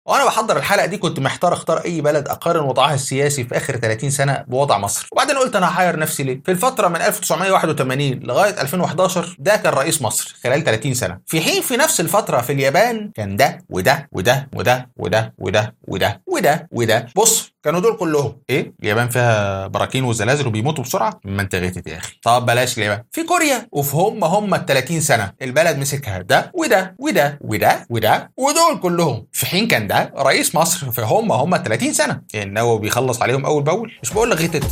وانا بحضر الحلقه دي كنت محتار اختار اي بلد اقارن وضعها السياسي في اخر 30 سنه بوضع مصر وبعدين قلت انا هحير نفسي ليه في الفتره من 1981 لغايه 2011 ده كان رئيس مصر خلال 30 سنه في حين في نفس الفتره في اليابان كان ده وده وده وده وده وده وده وده وده بص كانوا دول كلهم ايه اليابان فيها براكين وزلازل وبيموتوا بسرعه ما انت غيتت يا اخي طب بلاش اليابان في كوريا وفي هم هم ال 30 سنه البلد مسكها ده وده وده وده وده ودول كلهم في حين كان ده رئيس مصر في هم هم 30 سنه النووي بيخلص عليهم اول باول مش بقول لك غيتت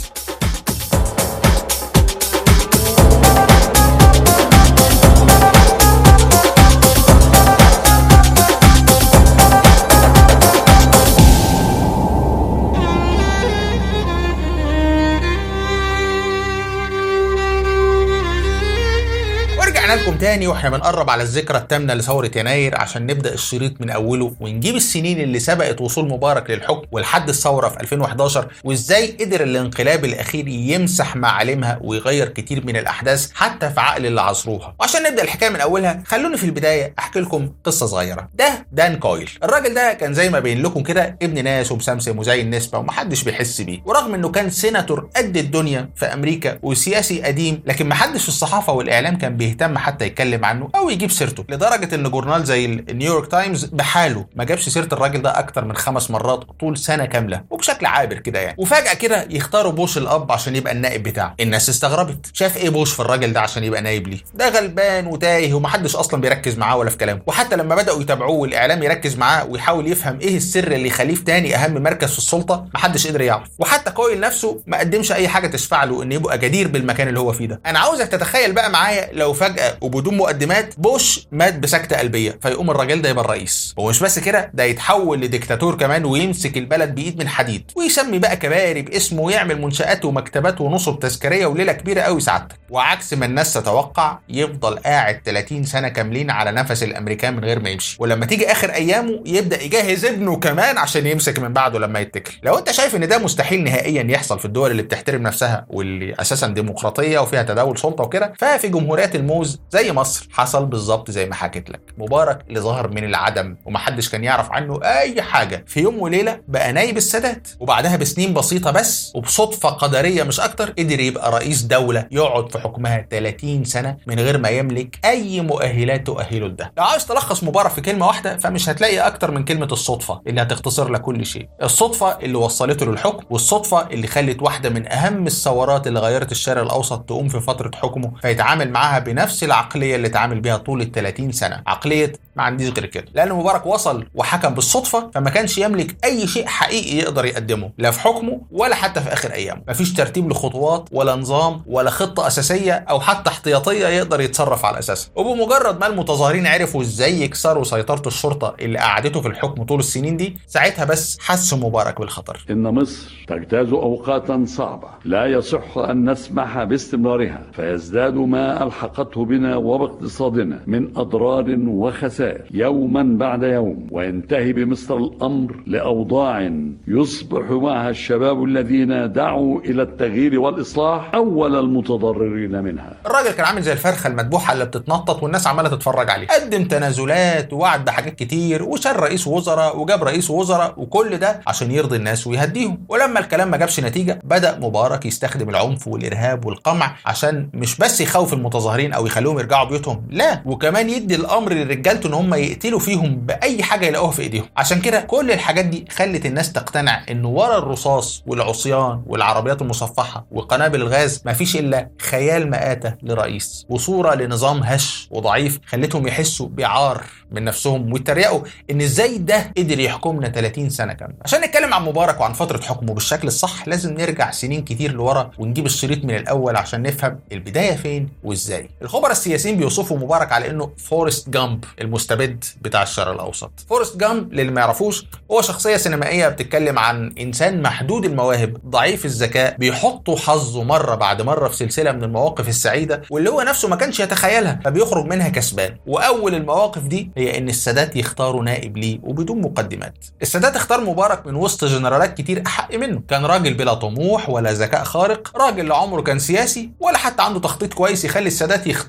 رجعنا لكم تاني واحنا بنقرب على الذكرى الثامنه لثوره يناير عشان نبدا الشريط من اوله ونجيب السنين اللي سبقت وصول مبارك للحكم ولحد الثوره في 2011 وازاي قدر الانقلاب الاخير يمسح معالمها ويغير كتير من الاحداث حتى في عقل اللي عصروها وعشان نبدا الحكايه من اولها خلوني في البدايه احكي لكم قصه صغيره ده دان كويل الراجل ده كان زي ما بين لكم كده ابن ناس ومسمسم وزي النسبه ومحدش بيحس بيه ورغم انه كان سيناتور قد الدنيا في امريكا وسياسي قديم لكن محدش في الصحافه والاعلام كان بيهتم حتى يتكلم عنه او يجيب سيرته لدرجه ان جورنال زي النيويورك تايمز بحاله ما جابش سيره الراجل ده اكتر من خمس مرات طول سنه كامله وبشكل عابر كده يعني وفجاه كده يختاروا بوش الاب عشان يبقى النائب بتاعه الناس استغربت شاف ايه بوش في الراجل ده عشان يبقى نائب ليه ده غلبان وتايه ومحدش اصلا بيركز معاه ولا في كلامه وحتى لما بداوا يتابعوه والاعلام يركز معاه ويحاول يفهم ايه السر اللي يخليه في تاني اهم مركز في السلطه محدش قدر يعرف وحتى كويل نفسه ما قدمش اي حاجه تشفع له انه يبقى جدير بالمكان اللي هو فيه ده انا عاوزك تتخيل بقى معايا لو فجاه وبدون مقدمات بوش مات بسكته قلبيه فيقوم الراجل ده يبقى الرئيس ومش بس كده ده يتحول لديكتاتور كمان ويمسك البلد بايد من حديد ويسمي بقى كباري باسمه ويعمل منشات ومكتبات ونصب تذكاريه وليله كبيره قوي سعادتك وعكس ما الناس تتوقع يفضل قاعد 30 سنه كاملين على نفس الامريكان من غير ما يمشي ولما تيجي اخر ايامه يبدا يجهز ابنه كمان عشان يمسك من بعده لما يتكل لو انت شايف ان ده مستحيل نهائيا يحصل في الدول اللي بتحترم نفسها واللي اساسا ديمقراطيه وفيها تداول سلطه وكده ففي جمهوريات الموز زي مصر حصل بالظبط زي ما حكيت لك مبارك اللي ظهر من العدم ومحدش كان يعرف عنه اي حاجه في يوم وليله بقى نايب السادات وبعدها بسنين بسيطه بس وبصدفه قدريه مش اكتر قدر يبقى رئيس دوله يقعد في حكمها 30 سنه من غير ما يملك اي مؤهلات تؤهله لده لو عاوز تلخص مبارك في كلمه واحده فمش هتلاقي اكتر من كلمه الصدفه اللي هتختصر لك كل شيء الصدفه اللي وصلته للحكم والصدفه اللي خلت واحده من اهم الثورات اللي غيرت الشرق الاوسط تقوم في فتره حكمه فيتعامل معاها بنفس العقليه اللي اتعامل بيها طول ال 30 سنه عقليه ما عنديش غير كده لان مبارك وصل وحكم بالصدفه فما كانش يملك اي شيء حقيقي يقدر يقدمه لا في حكمه ولا حتى في اخر ايامه مفيش ترتيب لخطوات ولا نظام ولا خطه اساسيه او حتى احتياطيه يقدر يتصرف على اساسها وبمجرد ما المتظاهرين عرفوا ازاي يكسروا سيطره الشرطه اللي قعدته في الحكم طول السنين دي ساعتها بس حس مبارك بالخطر إن مصر تجتاز أوقاتا صعبة لا يصح أن نسمح باستمرارها فيزداد ما ألحقته بنا وباقتصادنا من أضرار وخسائر يوما بعد يوم وينتهي بمصر الأمر لأوضاع يصبح معها الشباب الذين دعوا إلى التغيير والإصلاح أول المتضررين منها الراجل كان عامل زي الفرخه المذبوحه اللي بتتنطط والناس عماله تتفرج عليه قدم تنازلات ووعد بحاجات كتير وشال رئيس وزراء وجاب رئيس وزراء وكل ده عشان يرضي الناس ويهديهم ولما الكلام ما جابش نتيجه بدا مبارك يستخدم العنف والارهاب والقمع عشان مش بس يخوف المتظاهرين او يخليهم يرجعوا بيوتهم لا وكمان يدي الامر لرجالته ان هم يقتلوا فيهم باي حاجه يلاقوها في ايديهم عشان كده كل الحاجات دي خلت الناس تقتنع ان ورا الرصاص والعصيان والعربيات المصفحه وقنابل الغاز مفيش الا خيال مآتة لرئيس وصوره لنظام هش وضعيف خلتهم يحسوا بعار من نفسهم ويتريقوا ان ازاي ده قدر يحكمنا 30 سنه كامله عشان نتكلم عن مبارك وعن فتره حكمه بالشكل الصح لازم نرجع سنين كتير لورا ونجيب الشريط من الاول عشان نفهم البدايه فين وازاي الخبراء السياسيين بيوصفوا مبارك على انه فورست جامب المستبد بتاع الشرق الاوسط فورست جامب للي ما يعرفوش هو شخصيه سينمائيه بتتكلم عن انسان محدود المواهب ضعيف الذكاء بيحطوا حظه مره بعد مره في سلسله من المواقف السعيده واللي هو نفسه ما كانش يتخيلها فبيخرج منها كسبان واول المواقف دي هي ان السادات يختاروا نائب ليه وبدون مقدمات السادات اختار مبارك من وسط جنرالات كتير احق منه كان راجل بلا طموح ولا ذكاء خارق راجل لا عمره كان سياسي ولا حتى عنده تخطيط كويس يخلي السادات يختاره عشان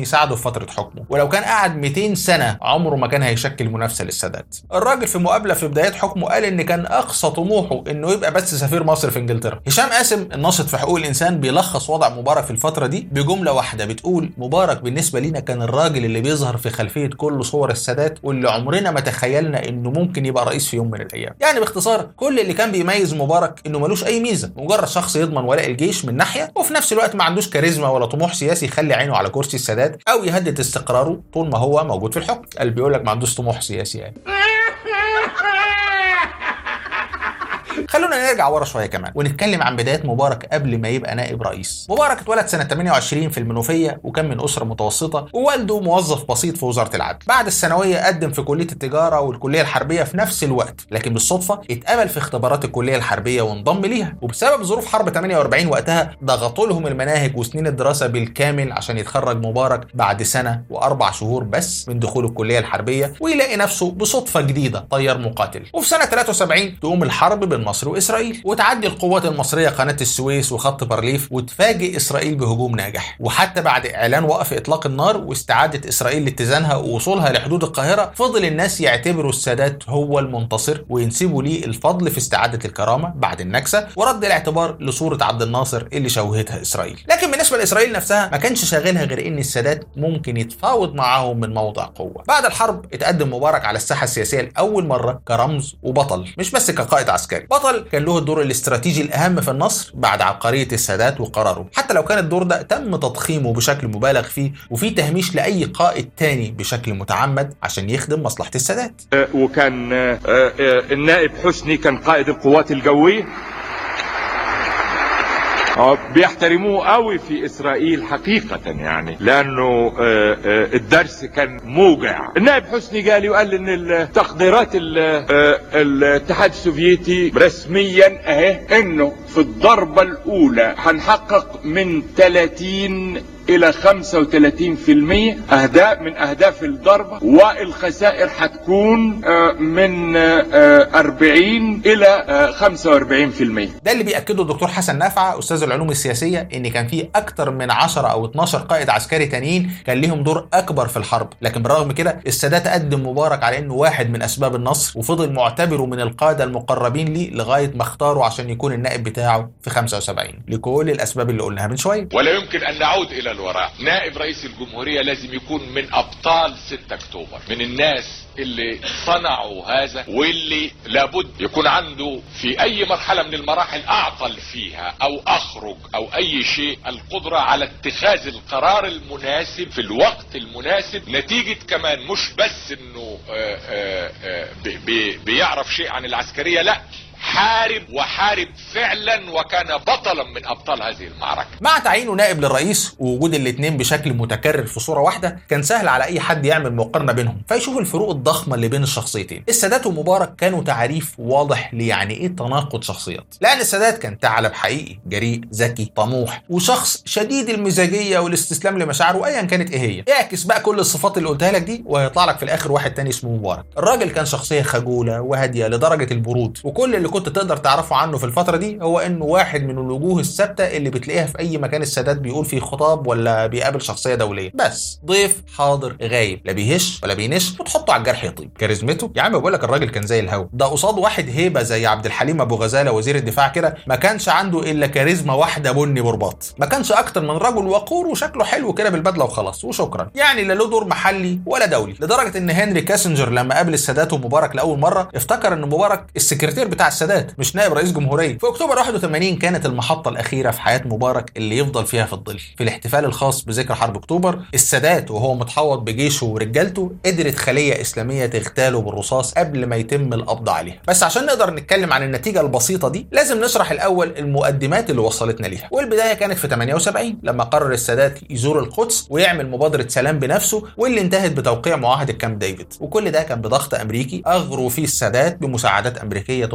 يساعده في فتره حكمه ولو كان قعد 200 سنه عمره ما كان هيشكل منافسه للسادات الراجل في مقابله في بدايات حكمه قال ان كان اقصى طموحه انه يبقى بس سفير مصر في انجلترا هشام قاسم الناشط في حقوق الانسان بيلخص وضع مبارك في الفتره دي بجمله واحده بتقول مبارك بالنسبه لينا كان الراجل اللي بيظهر في خلفيه كل صور السادات واللي عمرنا ما تخيلنا انه ممكن يبقى رئيس في يوم من الايام يعني باختصار كل اللي كان بيميز مبارك انه ملوش اي ميزه مجرد شخص يضمن ولاء الجيش من ناحيه وفي نفس الوقت ما عندوش كاريزما ولا طموح سياسي يخلي عينه على كرسي السادات او يهدد استقراره طول ما هو موجود في الحكم قال بيقول لك ما عندوش طموح سياسي يعني خلونا نرجع ورا شويه كمان ونتكلم عن بدايات مبارك قبل ما يبقى نائب رئيس مبارك اتولد سنه 28 في المنوفيه وكان من اسره متوسطه ووالده موظف بسيط في وزاره العدل بعد الثانويه قدم في كليه التجاره والكليه الحربيه في نفس الوقت لكن بالصدفه اتقبل في اختبارات الكليه الحربيه وانضم ليها وبسبب ظروف حرب 48 وقتها ضغطوا لهم المناهج وسنين الدراسه بالكامل عشان يتخرج مبارك بعد سنه واربع شهور بس من دخول الكليه الحربيه ويلاقي نفسه بصدفه جديده طيار مقاتل وفي سنه 73 تقوم الحرب بين مصر واسرائيل وتعدي القوات المصريه قناه السويس وخط بارليف وتفاجئ اسرائيل بهجوم ناجح وحتى بعد اعلان وقف اطلاق النار واستعاده اسرائيل لاتزانها ووصولها لحدود القاهره فضل الناس يعتبروا السادات هو المنتصر وينسبوا ليه الفضل في استعاده الكرامه بعد النكسه ورد الاعتبار لصوره عبد الناصر اللي شوهتها اسرائيل لكن بالنسبه لاسرائيل نفسها ما كانش شاغلها غير ان السادات ممكن يتفاوض معاهم من موضع قوه بعد الحرب اتقدم مبارك على الساحه السياسيه لاول مره كرمز وبطل مش بس كقائد عسكري بطل كان له الدور الاستراتيجي الاهم في النصر بعد عبقريه السادات وقراره حتى لو كان الدور ده تم تضخيمه بشكل مبالغ فيه وفي تهميش لاي قائد تاني بشكل متعمد عشان يخدم مصلحه السادات وكان آه، آه، النائب حسني كان قائد القوات الجوية آه، بيحترموه قوي في اسرائيل حقيقة يعني لانه آه، آه، الدرس كان موجع النائب حسني قال وقال ان التقديرات ال- آه، الاتحاد السوفيتي رسميا اهي انه في الضربة الاولى هنحقق من 30 الى 35% اهداف من اهداف الضربة والخسائر هتكون آه، من آه، 40 الى آه، 45% ده اللي بيأكده الدكتور حسن نافعة أستاذ العلوم السياسية إن كان في أكتر من 10 أو 12 قائد عسكري تانيين كان ليهم دور أكبر في الحرب، لكن بالرغم كده السادات قدم مبارك على إنه واحد من أسباب النصر وفضل معتبره من القادة المقربين ليه لغاية ما اختاره عشان يكون النائب بتاعه في 75 لكل الأسباب اللي قلناها من شوية. ولا يمكن ان نعود الى الوراء نائب رئيس الجمهورية لازم يكون من ابطال 6 اكتوبر من الناس اللي صنعوا هذا واللي لابد يكون عنده في اي مرحلة من المراحل اعطل فيها او اخرج او اي شيء القدرة على اتخاذ القرار المناسب في الوقت المناسب نتيجة كمان مش بس انه آه، آه، آه، بي- بي- بيعرف شيء عن العسكرية لا حارب وحارب فعلا وكان بطلا من ابطال هذه المعركة مع تعيينه نائب للرئيس ووجود الاثنين بشكل متكرر في صوره واحده كان سهل على اي حد يعمل مقارنه بينهم فيشوف الفروق الضخمه اللي بين الشخصيتين السادات ومبارك كانوا تعريف واضح ليعني ايه تناقض شخصيات لان السادات كان ثعلب حقيقي جريء ذكي طموح وشخص شديد المزاجيه والاستسلام لمشاعره ايا كانت ايه هي اعكس بقى كل الصفات اللي قلتها لك دي وهيطلع لك في الاخر واحد تاني اسمه مبارك الراجل كان شخصيه خجوله وهاديه لدرجه البرود وكل اللي كنت تقدر تعرفه عنه في الفتره دي هو انه واحد من الوجوه الثابته اللي بتلاقيها في اي مكان السادات بيقول فيه خطاب ولا بيقابل شخصيه دوليه بس ضيف حاضر غايب لا بيهش ولا بينش وتحطه على الجرح يطيب كاريزمته يا عم بقول لك الراجل كان زي الهوا ده قصاد واحد هيبه زي عبد الحليم ابو غزاله وزير الدفاع كده ما كانش عنده الا كاريزما واحده بني برباط ما كانش اكتر من رجل وقور وشكله حلو كده بالبدله وخلاص وشكرا يعني لا له دور محلي ولا دولي لدرجه ان هنري كاسنجر لما قابل السادات ومبارك لاول مره افتكر ان مبارك السكرتير بتاع السادات مش نائب رئيس جمهوريه في اكتوبر 81 كانت المحطه الاخيره في حياه مبارك اللي يفضل فيها في الظل في الاحتفال الخاص بذكرى حرب اكتوبر السادات وهو متحوط بجيشه ورجالته قدرت خليه اسلاميه تغتاله بالرصاص قبل ما يتم القبض عليها بس عشان نقدر نتكلم عن النتيجه البسيطه دي لازم نشرح الاول المقدمات اللي وصلتنا ليها والبدايه كانت في 78 لما قرر السادات يزور القدس ويعمل مبادره سلام بنفسه واللي انتهت بتوقيع معاهده كامب ديفيد وكل ده كان بضغط امريكي اغروا فيه السادات بمساعدات امريكيه توصل لمليار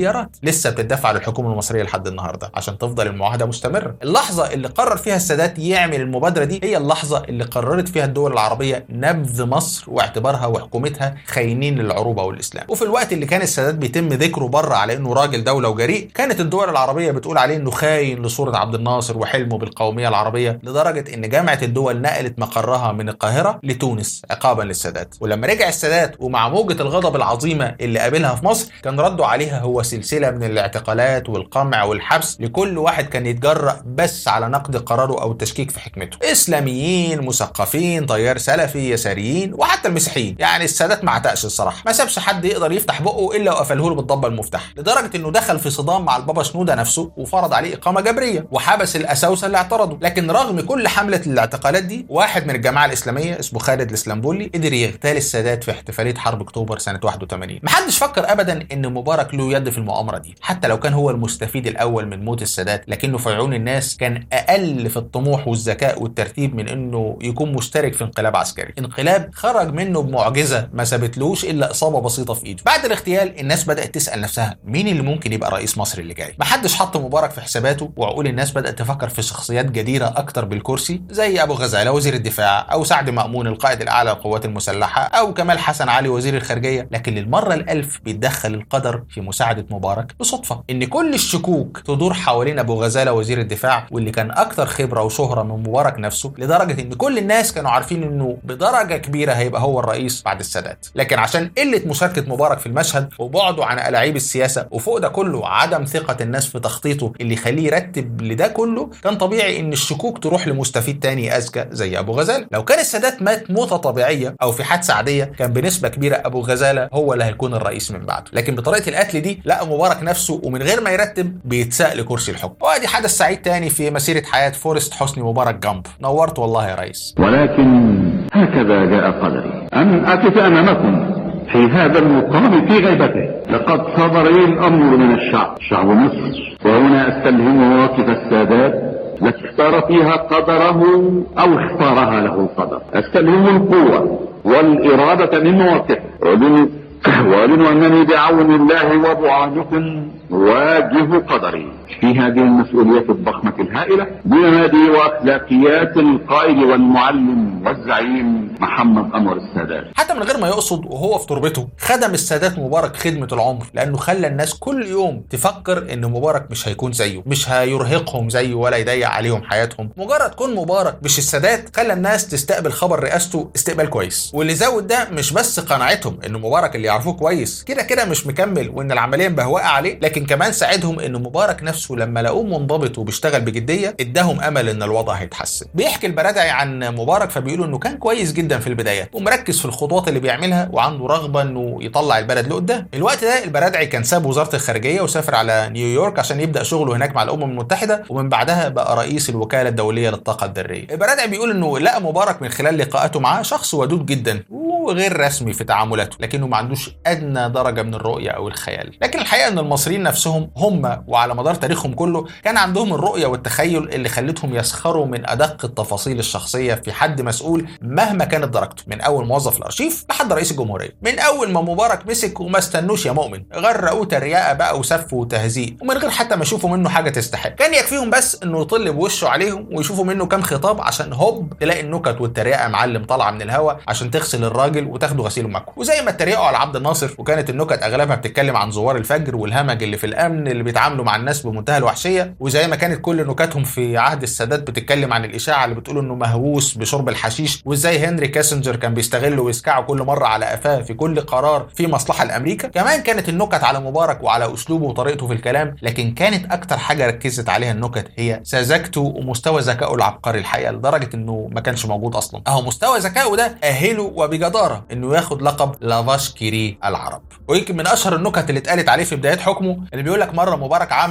مليارات لسه بتدفع للحكومه المصريه لحد النهارده عشان تفضل المعاهده مستمره اللحظه اللي قرر فيها السادات يعمل المبادره دي هي اللحظه اللي قررت فيها الدول العربيه نبذ مصر واعتبارها وحكومتها خاينين للعروبه والاسلام وفي الوقت اللي كان السادات بيتم ذكره بره على انه راجل دوله وجريء كانت الدول العربيه بتقول عليه انه خاين لصوره عبد الناصر وحلمه بالقوميه العربيه لدرجه ان جامعه الدول نقلت مقرها من القاهره لتونس عقابا للسادات ولما رجع السادات ومع موجه الغضب العظيمه اللي قابلها في مصر كان رده عليها هو سلسله من الاعتقالات والقمع والحبس لكل واحد كان يتجرأ بس على نقد قراره او التشكيك في حكمته اسلاميين مثقفين تيار سلفي يساريين وحتى المسيحيين يعني السادات ما عتقش الصراحه ما سابش حد يقدر يفتح بقه الا وقفله له بالضبه المفتاح لدرجه انه دخل في صدام مع البابا شنوده نفسه وفرض عليه اقامه جبريه وحبس الاساوسه اللي اعترضوا لكن رغم كل حمله الاعتقالات دي واحد من الجماعه الاسلاميه اسمه خالد الاسلامبولي قدر يغتال السادات في احتفاليه حرب اكتوبر سنه 81 محدش فكر ابدا ان مبارك له يد في المؤامره دي حتى لو كان هو المستفيد الاول من موت السادات لكنه في عيون الناس كان اقل في الطموح والذكاء والترتيب من انه يكون مشترك في انقلاب عسكري انقلاب خرج منه بمعجزه ما سابتلوش الا اصابه بسيطه في ايده بعد الاغتيال الناس بدات تسال نفسها مين اللي ممكن يبقى رئيس مصر اللي جاي محدش حط مبارك في حساباته وعقول الناس بدات تفكر في شخصيات جديره اكتر بالكرسي زي ابو غزاله وزير الدفاع او سعد مامون القائد الاعلى للقوات المسلحه او كمال حسن علي وزير الخارجيه لكن للمره الالف بيتدخل القدر في مساعده مبارك بصدفه ان كل الشكوك تدور حوالين ابو غزاله وزير الدفاع واللي كان اكثر خبره وشهره من مبارك نفسه لدرجه ان كل الناس كانوا عارفين انه بدرجه كبيره هيبقى هو الرئيس بعد السادات لكن عشان قله مشاركه مبارك في المشهد وبعده عن الاعيب السياسه وفوق ده كله عدم ثقه الناس في تخطيطه اللي يخليه يرتب لده كله كان طبيعي ان الشكوك تروح لمستفيد تاني اذكى زي ابو غزاله لو كان السادات مات موته طبيعيه او في حادثه عاديه كان بنسبه كبيره ابو غزاله هو اللي هيكون الرئيس من بعده لكن بطريقه القتل دي لا مبارك نفسه ومن غير ما يرتب بيتساق لكرسي الحكم وادي حدث سعيد تاني في مسيره حياه فورست حسني مبارك جنب نورت والله يا ريس ولكن هكذا جاء قدري أن أقف أمامكم في هذا المقام في غيبته لقد صدر لي الأمر من الشعب شعب مصر وهنا أستلهم مواقف السادات التي اختار فيها قدره أو اختارها له القدر أستلهم القوة والإرادة من مواقفه وأعلن وأعلن أنني بعون الله وبعانكم واجه قدري في هذه المسؤولية الضخمة الهائلة بمبادئ وأخلاقيات القائد والمعلم والزعيم محمد أنور السادات حتى من غير ما يقصد وهو في تربته خدم السادات مبارك خدمة العمر لأنه خلى الناس كل يوم تفكر إن مبارك مش هيكون زيه مش هيرهقهم زيه ولا يضيق عليهم حياتهم مجرد كون مبارك مش السادات خلى الناس تستقبل خبر رئاسته استقبال كويس واللي زود ده مش بس قناعتهم إن مبارك اللي يعرفوه كويس كده كده مش مكمل وإن العملية مبهوقة عليه لكن كمان ساعدهم إن مبارك نفسه لما لقوه منضبط وبيشتغل بجدية اداهم أمل إن الوضع هيتحسن بيحكي البرادعي عن مبارك فبيقولوا إنه كان كويس جدا في البدايات ومركز في الخطوات اللي بيعملها وعنده رغبه انه يطلع البلد لقدام الوقت ده البرادعي كان ساب وزاره الخارجيه وسافر على نيويورك عشان يبدا شغله هناك مع الامم المتحده ومن بعدها بقى رئيس الوكاله الدوليه للطاقه الذريه البرادعي بيقول انه لقى مبارك من خلال لقاءاته معاه شخص ودود جدا وغير رسمي في تعاملاته لكنه ما عندوش ادنى درجه من الرؤيه او الخيال لكن الحقيقه ان المصريين نفسهم هم وعلى مدار تاريخهم كله كان عندهم الرؤيه والتخيل اللي خلتهم يسخروا من ادق التفاصيل الشخصيه في حد مسؤول مهما كانت درجته من اول موظف الارشيف لحد رئيس الجمهوريه من اول ما مبارك مسك وما استنوش يا مؤمن غرقوه تريقه بقى وسف وتهزيق ومن غير حتى ما يشوفوا منه حاجه تستحق كان يكفيهم بس انه يطل بوشه عليهم ويشوفوا منه كام خطاب عشان هوب تلاقي النكت والتريقه معلم طالعه من الهوا عشان تغسل الراجل وتاخده غسيل ومكوى وزي ما اتريقوا على عبد الناصر وكانت النكت اغلبها بتتكلم عن زوار الفجر والهمج اللي في الامن اللي بيتعاملوا مع الناس بمنتهى الوحشيه وزي ما كانت كل نكاتهم في عهد السادات بتتكلم عن الاشاعه اللي بتقول انه مهووس بشرب الحشيش وازاي هنري كاسنجر كان بيستغله ويسكعه كل مره على قفاه في كل قرار في مصلحه لامريكا كمان كانت النكت على مبارك وعلى اسلوبه وطريقته في الكلام لكن كانت اكتر حاجه ركزت عليها النكت هي سذاجته ومستوى ذكائه العبقري الحقيقه لدرجه انه ما كانش موجود اصلا اهو مستوى ذكائه ده اهله وبجداره انه ياخد لقب لافاش كيري العرب ويمكن من اشهر النكت اللي اتقالت عليه في بدايات حكمه اللي بيقول لك مره مبارك عمل حمله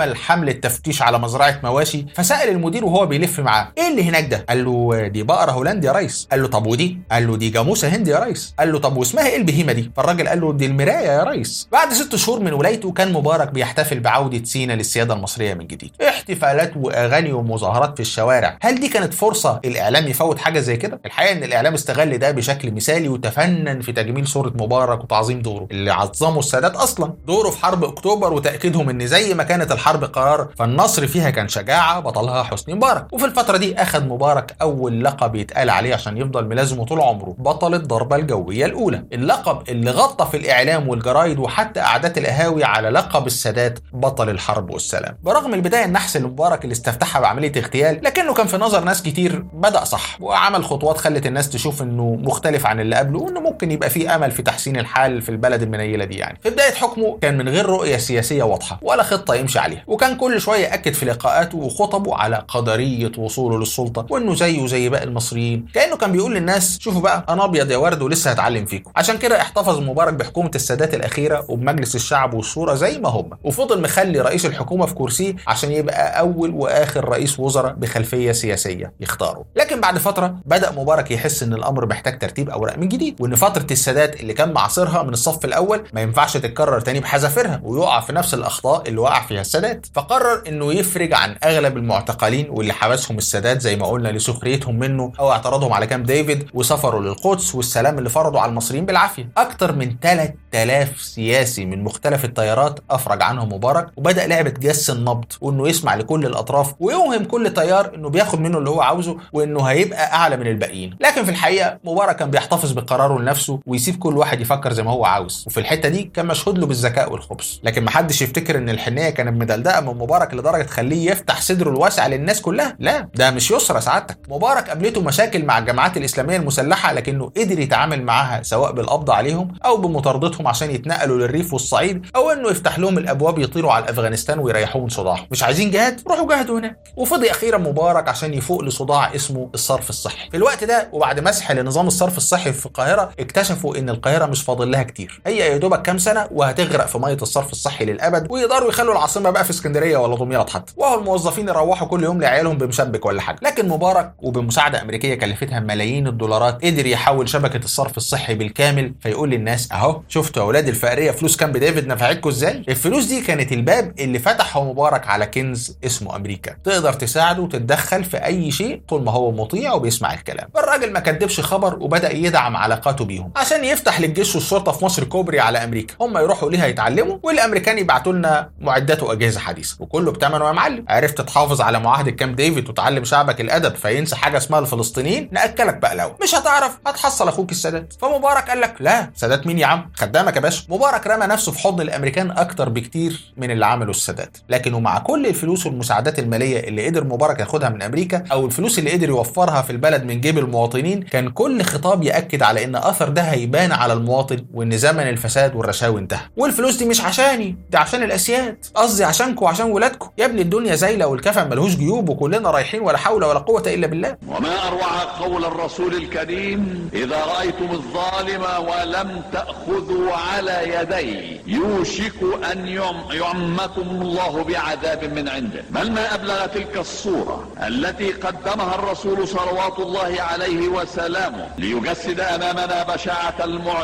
حمله تفتيش على مزرعه مواشي فسال المدير وهو بيلف معاه ايه اللي هناك ده قال له دي بقره هولندي يا ريس قال له طب ودي قال له دي جاموسه هندي يا ريس قال له طب واسمها ايه البهيمه دي فالراجل قال له دي المرايه يا ريس بعد ست شهور من ولايته كان مبارك بيحتفل بعوده سينا للسياده المصريه من جديد احتفالات واغاني ومظاهرات في الشوارع هل دي كانت فرصه الاعلام يفوت حاجه زي كده الحقيقه ان الاعلام استغل ده بشكل مثالي وتفنن في تجميل صوره مبارك وتعظيم دوره اللي عظمه السادات اصلا دوره في حرب اكتوبر وتاكيدهم ان زي ما كانت الحرب قرار فالنصر فيها كان شجاعه بطلها حسني مبارك وفي الفتره دي اخذ مبارك اول لقب يتقال عليه عشان يفضل ملازمه طول عمره بطل الضربه الجويه الاولى اللقب اللي غطى في الاعلام والجرايد وحتى قعدات القهاوي على لقب السادات بطل الحرب والسلام برغم البدايه النحس لمبارك اللي استفتحها بعمليه اغتيال لكنه كان في نظر ناس كتير بدا صح وعمل خطوات خلت الناس تشوف انه مختلف عن اللي قبله وانه ممكن يبقى فيه امل في تحسين الحال في البلد المنيله دي يعني في بدايه حكمه كان من غير رؤيه سياسيه واضحه ولا خطه يمشي عليها وكان كل شويه اكد في لقاءاته وخطبه على قدريه وصوله للسلطه وانه زيه زي باقي المصريين كانه كان بيقول للناس شوفوا بقى انا ابيض يا ورد ولسه هتعلم فيكم عشان كده احتفظ مبارك بحكومه السادات الاخيره وبمجلس الشعب والشورى زي ما هم وفضل مخلي رئيس الحكومه في كرسيه عشان يبقى اول واخر رئيس وزراء بخلفيه سياسيه يختاره لكن بعد فتره بدا مبارك يحس ان الامر محتاج ترتيب اوراق من جديد وان فتره السادات اللي كان معاصرها من الصف الاول ما ينفعش تتكرر تاني بحذافيرها ويقع في نفس الاخطاء اللي وقع فيها السادات فقرر انه يفرج عن اغلب المعتقلين واللي حبسهم السادات زي ما قلنا لسخريتهم منه او اعتراضهم على كام ديفيد وسفروا للقدس والسلام اللي فرضوا على المصريين بالعافيه اكتر من 3000 سياسي من مختلف التيارات افرج عنهم مبارك وبدا لعبه جس النبض وانه يسمع لكل الاطراف ويوهم كل تيار انه بياخد منه اللي هو عاوزه وانه هيبقى اعلى من الباقيين لكن في الحقيقه مبارك كان بيحتفظ بقراره لنفسه ويسيب كل واحد يفكر زي ما هو عاوز وفي الحته دي كان مشهود له بالذكاء والخبث لكن محدش يفتكر ان الحنيه كانت مدلدقه من مبارك لدرجه تخليه يفتح صدره الواسع للناس كلها لا ده مش يسرى سعادتك مبارك قابلته مشاكل مع الجماعات الاسلاميه المسلحه لكنه قدر يتعامل معاها سواء بالقبض عليهم او بمطاردتهم عشان يتنقلوا للريف والصعيد او انه يفتح لهم الابواب يطيروا على افغانستان ويريحوهم من صداع مش عايزين جهاد روحوا جاهدوا هناك وفضي اخيرا مبارك عشان يفوق لصداع اسمه الصرف الصحي في الوقت ده وبعد مسح لنظام الصرف الصحي في القاهره اكتشفوا ان القاهره مش فاضل لها كتير هي يا دوبك كام سنه وهتغرق في ميه الصرف الصحي للابد ويقدروا يخلوا العاصمه بقى في اسكندريه ولا دمياط حتى وهو الموظفين يروحوا كل يوم لعيالهم بمشبك ولا حاجه لكن مبارك وبمساعده امريكيه كلفتها ملايين الدولارات قدر يحول شبكه الصرف الصحي بالكامل فيقول للناس اهو شفتوا يا اولاد الفقريه فلوس كامب ديفيد نفعتكم ازاي الفلوس دي كانت الباب اللي فتحه مبارك على كنز اسمه امريكا تقدر تساعده وتتدخل في اي شيء طول ما هو مطيع وبيسمع الكلام الراجل ما كدبش خبر وبدا يدعم علاقاته بيهم عشان يفتح للجيش والشرطه في مصر كوبري على امريكا هم يروحوا ليها يتعلموا والامريكان يبعتوا لنا معدات واجهزه حديثه وكله بثمنه يا معلم عرفت تحافظ على معاهده كامب ديفيد وتعلم شعبك الادب فينسى حاجه اسمها الفلسطينيين ناكلك بقلاوه مش هتعرف هتحصل اخوك السادات فمبارك قال لك لا سادات مين يا عم خدامك يا باشا مبارك رمى نفسه في حضن الامريكان اكتر بكتير من اللي عمله السادات لكن ومع كل الفلوس والمساعدات الماليه اللي قدر مبارك ياخدها من امريكا او الفلوس اللي قدر يوفرها في البلد من جيب المواطنين كان كل خطاب ياكد على ان اثر ده هيبان على المواطن وان زمن الفساد والرشاوي انتهى والفلوس دي مش عشاني دي عشان الاسياد قصدي عشانكم وعشان ولادكم يا ابني الدنيا زايله والكفن ملهوش جيوب وكلنا رايحين ولا حول ولا قوه الا بالله وما أروع قول الرسول الكريم إذا رأيتم الظالم ولم تأخذوا على يديه يوشك أن يعم يعمكم الله بعذاب من عنده بل ما أبلغ تلك الصورة التي قدمها الرسول صلوات الله عليه وسلامه ليجسد أمامنا بشاعة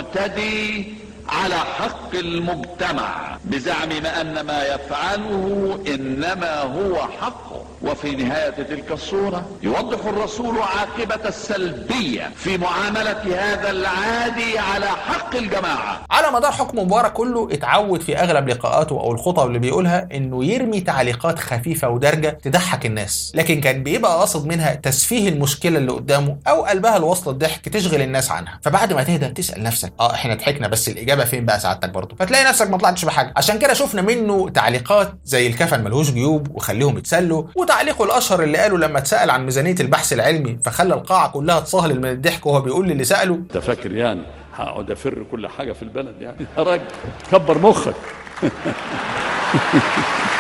المعتدي على حق المجتمع بزعم ما أن ما يفعله إنما هو حقه وفي نهاية تلك الصورة يوضح الرسول عاقبة السلبية في معاملة هذا العادي على حق الجماعة على مدار حكم مبارك كله اتعود في اغلب لقاءاته او الخطب اللي بيقولها انه يرمي تعليقات خفيفه ودارجه تضحك الناس لكن كان بيبقى قاصد منها تسفيه المشكله اللي قدامه او قلبها الوصل الضحك تشغل الناس عنها فبعد ما تهدى تسال نفسك اه احنا ضحكنا بس الاجابه فين بقى سعادتك برضه فتلاقي نفسك ما طلعتش بحاجه عشان كده شفنا منه تعليقات زي الكفن ملهوش جيوب وخليهم يتسلوا وتعليقه الاشهر اللي قاله لما اتسال عن ميزانيه البحث العلمي فخلى القاعه كلها تصهلل من الضحك وهو بيقول للي ساله انت فاكر يعني هقعد افر كل حاجة في البلد يعني يا راجل كبر مخك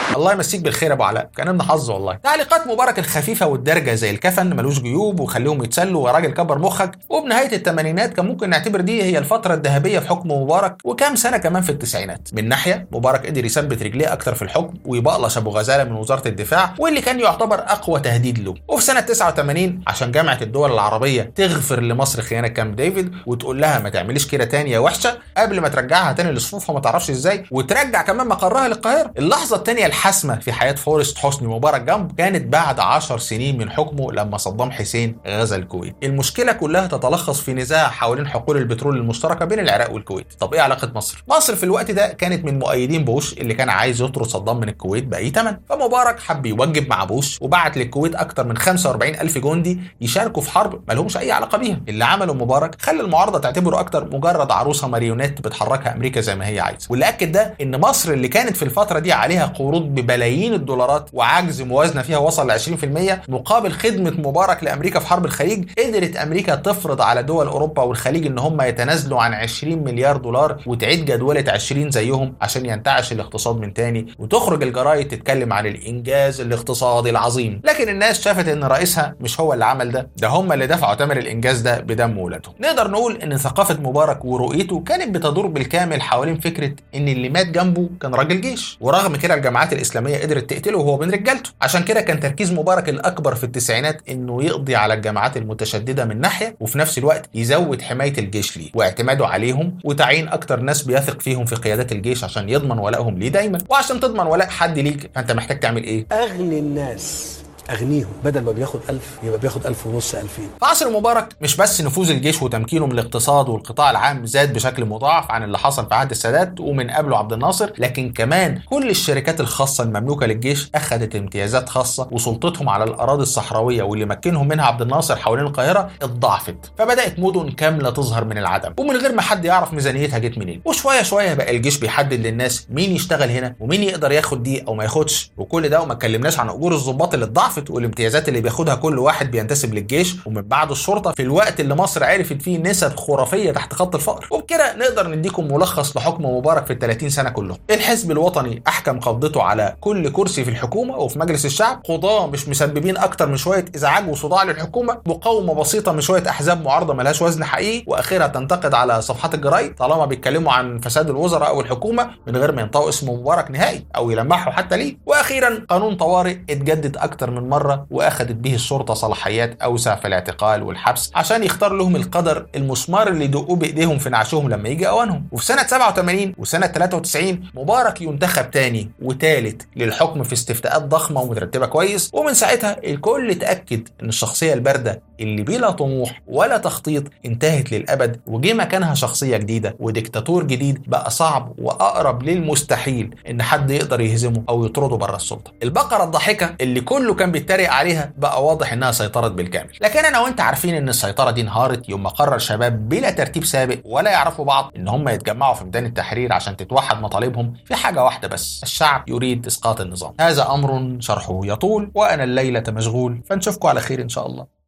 الله يمسيك بالخير يا ابو علاء كان ابن حظ والله تعليقات مبارك الخفيفه والدارجه زي الكفن ملوش جيوب وخليهم يتسلوا وراجل كبر مخك وبنهايه الثمانينات كان ممكن نعتبر دي هي الفتره الذهبيه في حكم مبارك وكام سنه كمان في التسعينات من ناحيه مبارك قدر يثبت رجليه اكتر في الحكم ويبقلش ابو غزاله من وزاره الدفاع واللي كان يعتبر اقوى تهديد له وفي سنه 89 عشان جامعه الدول العربيه تغفر لمصر خيانه كامب ديفيد وتقول لها ما تعمليش كده تاني يا وحشه قبل ما ترجعها تاني لصفوفها ما تعرفش ازاي وترجع كمان مقرها للقاهره اللحظه الثانيه الحاسمه في حياه فورست حسني مبارك جنب كانت بعد 10 سنين من حكمه لما صدام حسين غزا الكويت المشكله كلها تتلخص في نزاع حوالين حقول البترول المشتركه بين العراق والكويت طب ايه علاقه مصر مصر في الوقت ده كانت من مؤيدين بوش اللي كان عايز يطرد صدام من الكويت باي ثمن فمبارك حب يوجب مع بوش وبعت للكويت اكتر من 45 الف جندي يشاركوا في حرب ما لهمش اي علاقه بيها اللي عمله مبارك خلى المعارضه تعتبره اكتر مجرد عروسه ماريونيت بتحركها امريكا زي ما هي عايزه واللي اكد ده ان مصر اللي كانت في الفتره دي عليها قروض ببلايين الدولارات وعجز موازنه فيها وصل ل 20% مقابل خدمه مبارك لامريكا في حرب الخليج قدرت امريكا تفرض على دول اوروبا والخليج ان هم يتنازلوا عن 20 مليار دولار وتعيد جدوله 20 زيهم عشان ينتعش الاقتصاد من تاني وتخرج الجرايد تتكلم عن الانجاز الاقتصادي العظيم لكن الناس شافت ان رئيسها مش هو اللي عمل ده ده هم اللي دفعوا ثمن الانجاز ده بدم ولادهم نقدر نقول ان ثقافه مبارك ورؤيته كانت بتدور بالكامل حوالين فكره ان اللي مات جنبه كان راجل جيش ورغم كده الجماعات الاسلاميه قدرت تقتله وهو بين رجالته عشان كده كان تركيز مبارك الاكبر في التسعينات انه يقضي على الجماعات المتشدده من ناحيه وفي نفس الوقت يزود حمايه الجيش ليه واعتماده عليهم وتعيين اكتر ناس بيثق فيهم في قيادات الجيش عشان يضمن ولائهم ليه دايما وعشان تضمن ولاء حد ليك فانت محتاج تعمل ايه اغني الناس اغنيهم بدل ما بياخد ألف يبقى بياخد ألف ونص ألفين في عصر مبارك مش بس نفوذ الجيش وتمكينه من الاقتصاد والقطاع العام زاد بشكل مضاعف عن اللي حصل في عهد السادات ومن قبله عبد الناصر لكن كمان كل الشركات الخاصه المملوكه للجيش اخذت امتيازات خاصه وسلطتهم على الاراضي الصحراويه واللي مكنهم منها عبد الناصر حوالين القاهره اتضاعفت فبدات مدن كامله تظهر من العدم ومن غير ما حد يعرف ميزانيتها جت منين وشويه شويه بقى الجيش بيحدد للناس مين يشتغل هنا ومين يقدر ياخد دي او ما ياخدش وكل ده وما اتكلمناش عن اجور الضباط اللي اتضاعفت والامتيازات اللي بياخدها كل واحد بينتسب للجيش ومن بعد الشرطه في الوقت اللي مصر عرفت فيه نسب خرافيه تحت خط الفقر وبكده نقدر نديكم ملخص لحكم مبارك في ال 30 سنه كلهم الحزب الوطني احكم قبضته على كل كرسي في الحكومه وفي مجلس الشعب قضاه مش مسببين اكتر من شويه ازعاج وصداع للحكومه مقاومه بسيطه من شويه احزاب معارضه ملهاش وزن حقيقي واخرها تنتقد على صفحات الجرايد طالما بيتكلموا عن فساد الوزراء او الحكومه من غير ما ينطقوا اسم مبارك نهائي او يلمحوا حتى ليه واخيرا قانون طوارئ اتجدد اكتر من مره واخدت به الشرطه صلاحيات اوسع في الاعتقال والحبس عشان يختار لهم القدر المسمار اللي يدقوه بايديهم في نعشهم لما يجي اوانهم وفي سنه 87 وسنه 93 مبارك ينتخب تاني وتالت للحكم في استفتاءات ضخمه ومترتبه كويس ومن ساعتها الكل اتاكد ان الشخصيه البارده اللي بلا طموح ولا تخطيط انتهت للابد وجه مكانها شخصيه جديده وديكتاتور جديد بقى صعب واقرب للمستحيل ان حد يقدر يهزمه او يطرده بره السلطه البقره الضاحكه اللي كله كان بيتريق عليها بقى واضح انها سيطرت بالكامل لكن انا وانت عارفين ان السيطره دي انهارت يوم ما قرر شباب بلا ترتيب سابق ولا يعرفوا بعض ان هم يتجمعوا في ميدان التحرير عشان تتوحد مطالبهم في حاجه واحده بس الشعب يريد اسقاط النظام هذا امر شرحه يطول وانا الليله مشغول فنشوفكم على خير ان شاء الله